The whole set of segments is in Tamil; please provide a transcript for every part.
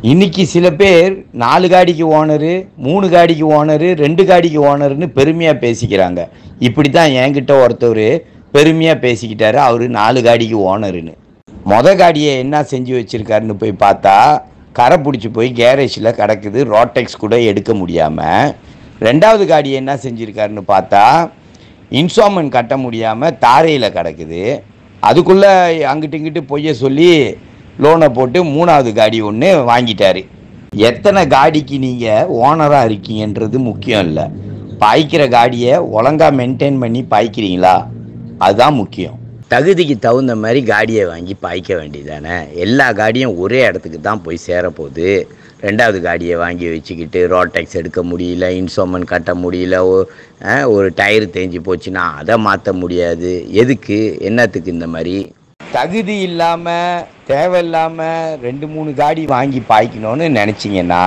இன்னைக்கு சில பேர் நாலு காடிக்கு ஓனரு மூணு காடிக்கு ஓனரு ரெண்டு காடிக்கு ஓனருன்னு பெருமையாக பேசிக்கிறாங்க இப்படி தான் என்கிட்ட ஒருத்தவர் பெருமையாக பேசிக்கிட்டாரு அவர் நாலு காடிக்கு ஓனருன்னு மொத காடியை என்ன செஞ்சு வச்சுருக்காருன்னு போய் பார்த்தா கரை பிடிச்சி போய் கேரேஜில் கிடக்குது ரோட்டெக்ஸ் கூட எடுக்க முடியாமல் ரெண்டாவது காடியை என்ன செஞ்சுருக்காருன்னு பார்த்தா இன்ஸ்டால்மெண்ட் கட்ட முடியாமல் தாரையில் கிடக்குது அதுக்குள்ளே அங்கிட்டு இங்கிட்டு பொய்ய சொல்லி லோனை போட்டு மூணாவது காடி ஒன்று வாங்கிட்டாரு எத்தனை காடிக்கு நீங்கள் ஓனராக இருக்கீங்கன்றது முக்கியம் இல்லை பாய்க்கிற காடியை ஒழுங்கா மெயின்டைன் பண்ணி பாய்க்கிறீங்களா அதுதான் முக்கியம் தகுதிக்கு தகுந்த மாதிரி காடியை வாங்கி பாய்க்க வேண்டியதானே எல்லா காடியும் ஒரே இடத்துக்கு தான் போய் சேரப்போகுது ரெண்டாவது காடியை வாங்கி வச்சுக்கிட்டு ரோட் டேக்ஸ் எடுக்க முடியல இன்ஸ்டால்மெண்ட் கட்ட முடியல ஒ- ஆ, ஒரு டயர் தேஞ்சு போச்சுன்னா அதை மாற்ற முடியாது எதுக்கு என்னத்துக்கு இந்த மாதிரி தகுதி இல்லாமல் தேவையில்லாமல் ரெண்டு மூணு காடி வாங்கி பாய்க்கணும்னு நினச்சிங்கன்னா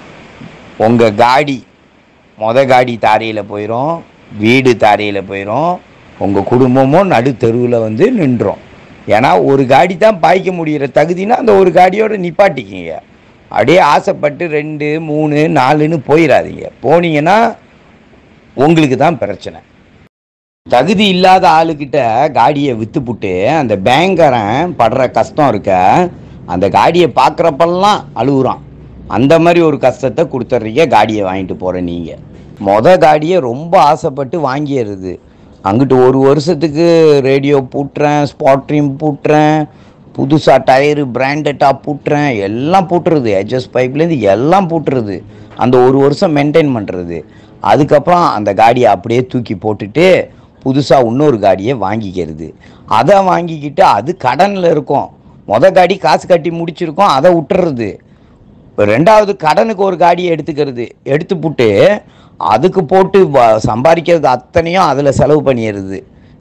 உங்கள் காடி மொத காடி தாரையில் போயிடும் வீடு தாரையில் போயிடும் உங்கள் குடும்பமும் நடு தெருவில் வந்து நின்றோம் ஏன்னா ஒரு காடி தான் பாய்க்க முடிகிற தகுதினா அந்த ஒரு காடியோட நிப்பாட்டிக்கிங்க அப்படியே ஆசைப்பட்டு ரெண்டு மூணு நாலுன்னு போயிடாதீங்க போனீங்கன்னா உங்களுக்கு தான் பிரச்சனை தகுதி இல்லாத ஆளுக்கிட்ட காடியை விற்றுப்புட்டு அந்த பேங்கரன் படுற கஷ்டம் இருக்க அந்த காடியை பார்க்குறப்பெல்லாம் அழுகுறான் அந்த மாதிரி ஒரு கஷ்டத்தை கொடுத்துட்றீங்க காடியை வாங்கிட்டு போகிற நீங்கள் மொத காடியை ரொம்ப ஆசைப்பட்டு வாங்கிடுறது அங்கிட்டு ஒரு வருஷத்துக்கு ரேடியோ பூட்டுறேன் ஸ்பாட்ரியும் பூட்டுறேன் புதுசாக டயரு பிராண்டட்டாக பூட்டுறேன் எல்லாம் பூட்டுறது ஹெச்எஸ் பைப்லேருந்து எல்லாம் பூட்டுறது அந்த ஒரு வருஷம் மெயின்டைன் பண்ணுறது அதுக்கப்புறம் அந்த காடியை அப்படியே தூக்கி போட்டுட்டு புதுசாக இன்னொரு காடியை வாங்கிக்கிறது அதை வாங்கிக்கிட்டு அது கடனில் இருக்கும் மொத காடி காசு கட்டி முடிச்சிருக்கோம் அதை விட்டுறது ரெண்டாவது கடனுக்கு ஒரு காடியை எடுத்துக்கிறது எடுத்துப்புட்டு அதுக்கு போட்டு வ- சம்பாதிக்கிறது அத்தனையும் அதில் செலவு பண்ணிடுறது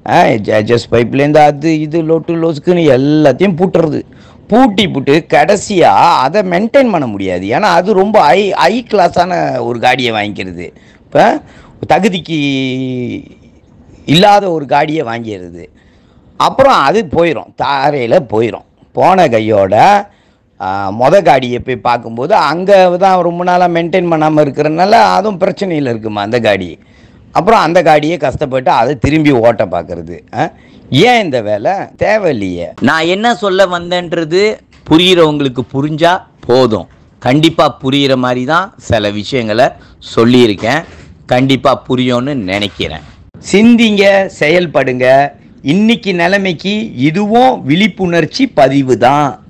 ஜஸ் பைப்லேருந்து அது இது லொட்டு லொசுக்குன்னு எல்லாத்தையும் பூட்டுறது பூட்டி புட்டு கடைசியாக அதை மெயின்டைன் பண்ண முடியாது ஏன்னா அது ரொம்ப ஹை ஹை கிளாஸான ஒரு காடியை வாங்கிக்கிறது இப்போ தகுதிக்கு இல்லாத ஒரு காடியை வாங்கிடுறது அப்புறம் அது போயிடும் தாரையில் போயிடும் போன கையோட ஆ, மொத காடியை போய் பார்க்கும்போது அங்கே தான் ரொம்ப நாளாக மெயின்டைன் பண்ணாமல் இருக்கிறனால அதுவும் பிரச்சனையில் இருக்குமா அந்த காடி அப்புறம் அந்த காடியை கஷ்டப்பட்டு அதை திரும்பி ஓட்ட பார்க்கறது ஆ? ஏன் இந்த வேலை தேவையில்லையே நான் என்ன சொல்ல வந்தேன்றது புரிகிறவங்களுக்கு புரிஞ்சா போதும் கண்டிப்பாக புரிகிற மாதிரி தான் சில விஷயங்களை சொல்லியிருக்கேன் கண்டிப்பாக புரியும்னு நினைக்கிறேன் சிந்திங்க செயல்படுங்க இன்னைக்கு நிலைமைக்கு இதுவும் விழிப்புணர்ச்சி பதிவு தான்